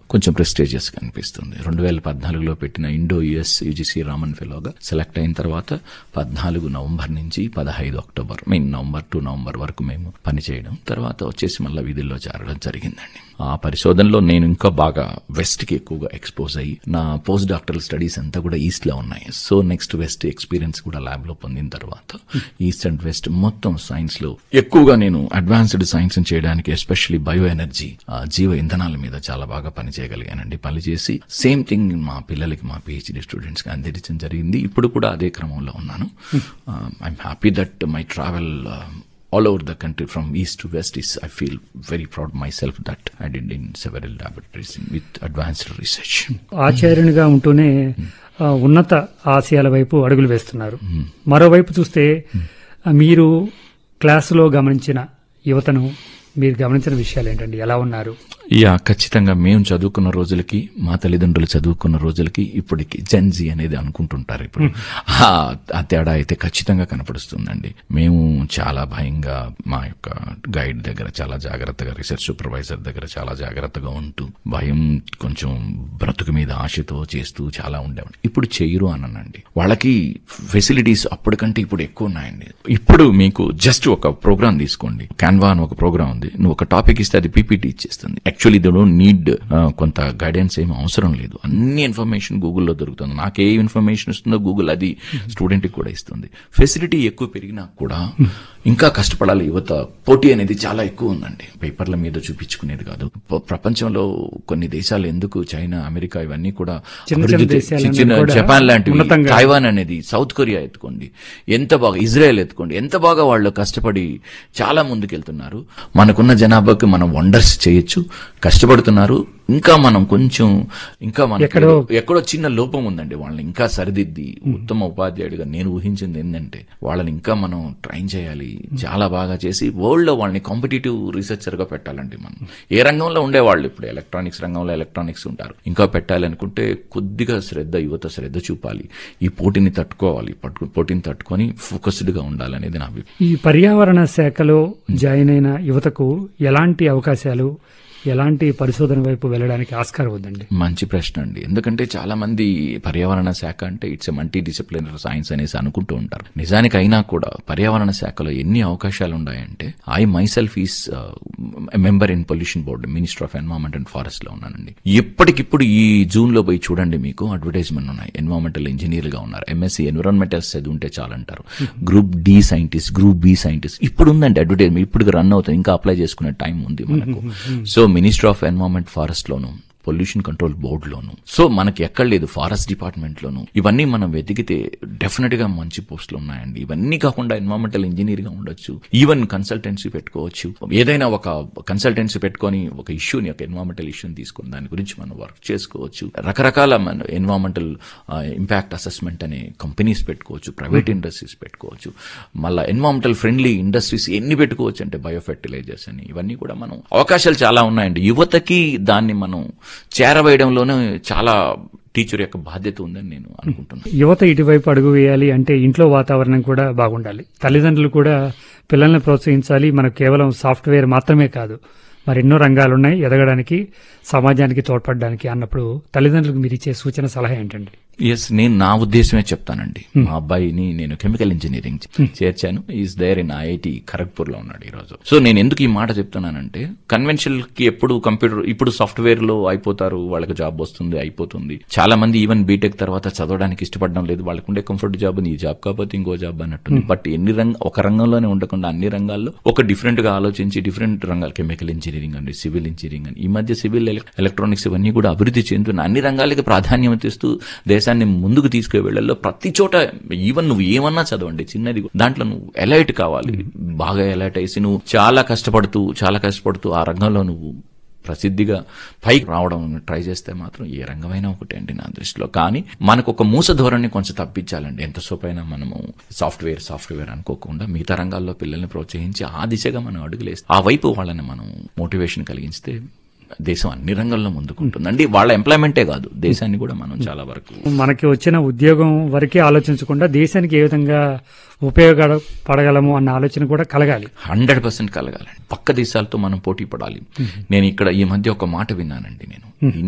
కొంచెం ప్రెస్టేజియస్ అనిపిస్తుంది రెండు వేల పద్నాలుగులో పెట్టిన ఇండో యుఎస్ యూజీసీ రామన్ ఫెలోగా సెలెక్ట్ అయిన తర్వాత పద్నాలుగు నవంబర్ నుంచి పదహైదు అక్టోబర్ మెయిన్ నవంబర్ టు నవంబర్ వరకు మేము పనిచేయడం తర్వాత వచ్చేసి మళ్ళీ విధుల్లో చేరడం జరిగిందండి ఆ పరిశోధనలో నేను ఇంకా బాగా వెస్ట్ కి ఎక్కువగా ఎక్స్పోజ్ అయ్యి నా పోస్ట్ డాక్టరల్ స్టడీస్ అంతా కూడా ఈస్ట్ లో ఉన్నాయి సో నెక్స్ట్ వెస్ట్ ఎక్స్పీరియన్స్ కూడా ల్యాబ్ లో పొందిన తర్వాత ఈస్ట్ అండ్ వెస్ట్ మొత్తం సైన్స్ లో ఎక్కువగా నేను అడ్వాన్స్డ్ సైన్స్ చేయడానికి ఎస్పెషల్లీ బయో ఎనర్జీ జీవ ఇంధనాల మీద చాలా బాగా పని చేయగలిగానండి పని చేసి సేమ్ థింగ్ మా పిల్లలకి మా పిహెచ్డి స్టూడెంట్స్ కి అందించడం జరిగింది ఇప్పుడు కూడా అదే క్రమంలో ఉన్నాను I'm happy that my travel all over the country from east to west is i feel very proud myself that i did in several laboratories in, with advanced research ఆచార్యునిగా ఉంటూనే ఆ, ఉన్నత ఆశయాల వైపు అడుగులు వేస్తున్నారు మరోవైపు చూస్తే ఆ, మీరు క్లాసులో గమనించిన యువతను మీరు గమనించిన విషయాలు ఏంటండి ఎలా ఉన్నారు యా ఖచ్చితంగా మేము చదువుకున్న రోజులకి మా తల్లిదండ్రులు చదువుకున్న రోజులకి ఇప్పటికి జెన్జీ అనేది అనుకుంటుంటారు ఇప్పుడు ఆ ఆ తేడా అయితే ఖచ్చితంగా కనపడుస్తుందండి మేము చాలా భయంగా మా యొక్క గైడ్ దగ్గర చాలా జాగ్రత్తగా రీసెర్చ్ సూపర్వైజర్ దగ్గర చాలా జాగ్రత్తగా ఉంటూ భయం కొంచెం బ్రతుకు మీద ఆశతో చేస్తూ చాలా ఉండేవాడి ఇప్పుడు చేయరు అనండి వాళ్ళకి ఫెసిలిటీస్ అప్పటికంటే ఇప్పుడు ఎక్కువ ఉన్నాయండి ఇప్పుడు మీకు జస్ట్ ఒక ప్రోగ్రామ్ తీసుకోండి క్యాన్వా అని ఒక ప్రోగ్రామ్ ఉంది నువ్వు ఒక టాపిక్ ఇస్తే అది పీపీటీ ఇచ్చేస్తుంది యాక్చువల్లీ దే డోంట్ నీడ్ కొంత గైడెన్స్ ఏమి అవసరం లేదు అన్ని ఇన్ఫర్మేషన్ గూగుల్లో దొరుకుతుంది నాకు ఏ ఇన్ఫర్మేషన్ ఇస్తుందో గూగుల్ అది స్టూడెంట్ కి కూడా ఇస్తుంది ఫెసిలిటీ ఎక్కువ పెరిగినా కూడా ఇంకా కష్టపడాలి యువత పోటీ అనేది చాలా ఎక్కువ ఉందండి పేపర్ల మీద చూపించుకునేది కాదు ప్ర- ప్రపంచంలో కొన్ని దేశాలు ఎందుకు చైనా అమెరికా ఇవన్నీ కూడా చిన్న అభివృద్ధి- దేశాలన్నీ చిన్న కూడా జపాన్ లాంటివి ఉన్నతంగా- తైవాన్ అనేది సౌత్ కొరియా ఎత్తుకోండి ఎంత బాగా ఇజ్రాయెల్ ఎత్తుకోండి ఎంత బాగా వాళ్ళు కష్టపడి చాలా ముందుకెళ్తున్నారు మనకున్న జనాభాకి మనం వండర్స్ చేయొచ్చు కష్టపడుతున్నారు ఇంకా మనం కొంచెం ఇంకా మన ఎక్కడో- ఎక్కడో చిన్న లోపం ఉందండి వాళ్ళని ఇంకా సరిదిద్ది ఉత్తమ ఉపాధ్యాయుడిగా నేను ఊహించింది ఏంటంటే వాళ్ళని ఇంకా మనం ట్రైన్ చేయాలి చాలా బాగా చేసి వరల్డ్ లో వాళ్ళని కాంపిటేటివ్ రీసెర్చర్ గా పెట్టాలండి మనం ఏ రంగంలో ఉండేవాళ్ళు ఇప్పుడు ఎలక్ట్రానిక్స్ రంగంలో ఎలక్ట్రానిక్స్ ఉంటారు ఇంకా పెట్టాలి అనుకుంటే కొద్దిగా శ్రద్ధ యువత శ్రద్ధ చూపాలి ఈ పోటీని తట్టుకోవాలి పట్టు- పోటీని తట్టుకొని ఫోకస్డ్ గా ఉండాలనేది నా అభిప్రాయం ఈ పర్యావరణ శాఖలో జాయిన్ అయిన యువతకు ఎలాంటి అవకాశాలు ఎలాంటి పరిశోధన వైపు వెళ్ళడానికి ఆస్కారం ఉందండి మంచి ప్రశ్న అండి ఎందుకంటే చాలా మంది పర్యావరణ శాఖ అంటే ఇట్స్ మల్టీ డిసిప్లినరీ సైన్స్ అనేసి అనుకుంటూ ఉంటారు నిజానికి అయినా కూడా పర్యావరణ శాఖలో ఎన్ని అవకాశాలు ఉన్నాయంటే I myself is member in pollution board minister of environment and forest లో ఉన్నానండి ఎప్పటికిప్పుడు ఈ జూన్ లో పోయి చూడండి మీకు అడ్వర్టైజ్మెంట్ ఉన్నాయి ఎన్వైరన్మెంటల్ ఇంజనీర్ గా ఉన్నారు ఎంఎస్సీ ఎన్విరాన్మెంటల్ చదివి ఉంటే చాలంటారు group D scientist group B scientist ఇప్పుడు ఉందండి అడ్వర్టైజ్మెంట్ ఇప్పుడు రన్ అవుతుంది ఇంకా అప్లై చేసుకునే టైం ఉంది మనకు so minister of environment forest లోను పొల్యూషన్ కంట్రోల్ బోర్డ్ లోను సో మనకి ఎక్కడ లేదు ఫారెస్ట్ డిపార్ట్మెంట్ లోను ఇవన్నీ మనం వెతికితే డెఫినెట్ గా మంచి పోస్టులు ఉన్నాయండి ఇవన్నీ కాకుండా ఎన్వైరన్మెంటల్ ఇంజనీర్ గా ఉండొచ్చు ఈవెన్ కన్సల్టెన్సీ పెట్టుకోవచ్చు ఏదైనా ఒక కన్సల్టెన్సీ పెట్టుకొని ఒక ఇష్యూని ఒక ఎన్వైరన్మెంటల్ ఇష్యూని తీసుకొని దాని గురించి మనం వర్క్ చేసుకోవచ్చు రకరకాల మన ఎన్వైరన్మెంటల్ ఇంపాక్ట్ అసెస్మెంట్ అనే కంపెనీస్ పెట్టుకోవచ్చు ప్రైవేట్ ఇండస్ట్రీస్ పెట్టుకోవచ్చు మళ్ళీ ఎన్వైరన్మెంటల్ ఫ్రెండ్లీ ఇండస్ట్రీస్ ఎన్ని పెట్టుకోవచ్చు అంటే బయో ఫెర్టిలైజర్స్ అని ఇవన్నీ కూడా మనం అవకాశాలు చాలా ఉన్నాయండి యువతకి దాన్ని మనం చేరవేయడంలోనే చాలా టీచర్ యొక్క బాధ్యత ఉందని నేను అనుకుంటున్నాను యువత ఇటువైపు అడుగు వేయాలి అంటే ఇంట్లో వాతావరణం కూడా బాగుండాలి తల్లిదండ్రులు కూడా పిల్లల్ని ప్రోత్సహించాలి మనకు కేవలం సాఫ్ట్వేర్ మాత్రమే కాదు మరి ఎన్నో రంగాలు ఉన్నాయి ఎదగడానికి సమాజానికి తోడ్పడడానికి అన్నప్పుడు తల్లిదండ్రులకు మీరు ఇచ్చే సూచన సలహా ఏంటండి ఎస్ నేను నా ఉద్దేశమే చెప్తానండి మా అబ్బాయిని నేను కెమికల్ ఇంజనీరింగ్ చేర్చాను is there in IIT Kharagpur లో ఉన్నాడు ఈ రోజు సో నేను ఎందుకు ఈ మాట చెప్తున్నానంటే కన్వెన్షనల్ కి ఎప్పుడు కంప్యూటర్ ఇప్పుడు సాఫ్ట్వేర్ లో అయిపోతారు వాళ్ళకి జాబ్ వస్తుంది అయిపోతుంది చాలా మంది ఈవెన్ బీటెక్ తర్వాత చదవడానికి ఇష్టపడడం లేదు వాళ్ళకు ఉండే కంఫర్ట్ జాబ్ ఈ జాబ్ కాకపోతే ఇంకో జాబ్ అన్నట్టుంది బట్ ఎన్ని రంగ ఒక రంగంలోనే ఉండకుండా అన్ని రంగాల్లో ఒక డిఫరెంట్ గా ఆలోచించి డిఫరెంట్ రంగాలు కెమికల్ ఇంజనీరింగ్ అండి సివిల్ ఇంజనీరింగ్ అని ఈ మధ్య సివిల్ ఎలక్ట్రానిక్స్ ఇవన్నీ కూడా అభివృద్ధి చెందుతున్న అన్ని రంగాలకి ప్రాధాన్యత ఇస్తూ దేశాన్ని ముందుకు తీసుకువెళ్లలో ప్రతి చోట ఈవెన్ నువ్వు ఏమన్నా చదవండి చిన్నది కూడా. దాంట్లో నువ్వు ఎలైట్ కావాలి బాగా ఎలైట్ అయ్యి నువ్వు చాలా కష్టపడుతూ చాలా కష్టపడుతూ ఆ రంగంలో నువ్వు ప్రసిద్ధిగా పైకి రావడం ట్రై చేస్తే మాత్రం ఏ రంగమైనా ఒకటే అండి నా దృష్టిలో కానీ మనకు ఒక మూస ధోరణి కొంచెం తప్పించాలండి ఎంతసేపు అయినా మనము సాఫ్ట్వేర్ సాఫ్ట్వేర్ అనుకోకుండా మిగతా రంగాల్లో పిల్లల్ని ప్రోత్సహించి ఆ దిశగా మనం అడుగులేస్తే ఆ వైపు వాళ్ళని మనం మోటివేషన్ కలిగిస్తే దేశం అన్ని రంగాల్లో ముందుకుంటుంది అండి వాళ్ళ ఎంప్లాయ్మెంటే కాదు దేశాన్ని కూడా మనం చాలా వరకు మనకి వచ్చిన ఉద్యోగం వరకే ఆలోచించకుండా దేశానికి ఏ విధంగా ఉపయోగపడగలము అన్న ఆలోచన కూడా కలగాలి హండ్రెడ్ పర్సెంట్ కలగాలండి పక్క దేశాలతో మనం పోటీ పడాలి నేను ఇక్కడ ఈ మధ్య ఒక మాట విన్నానండి నేను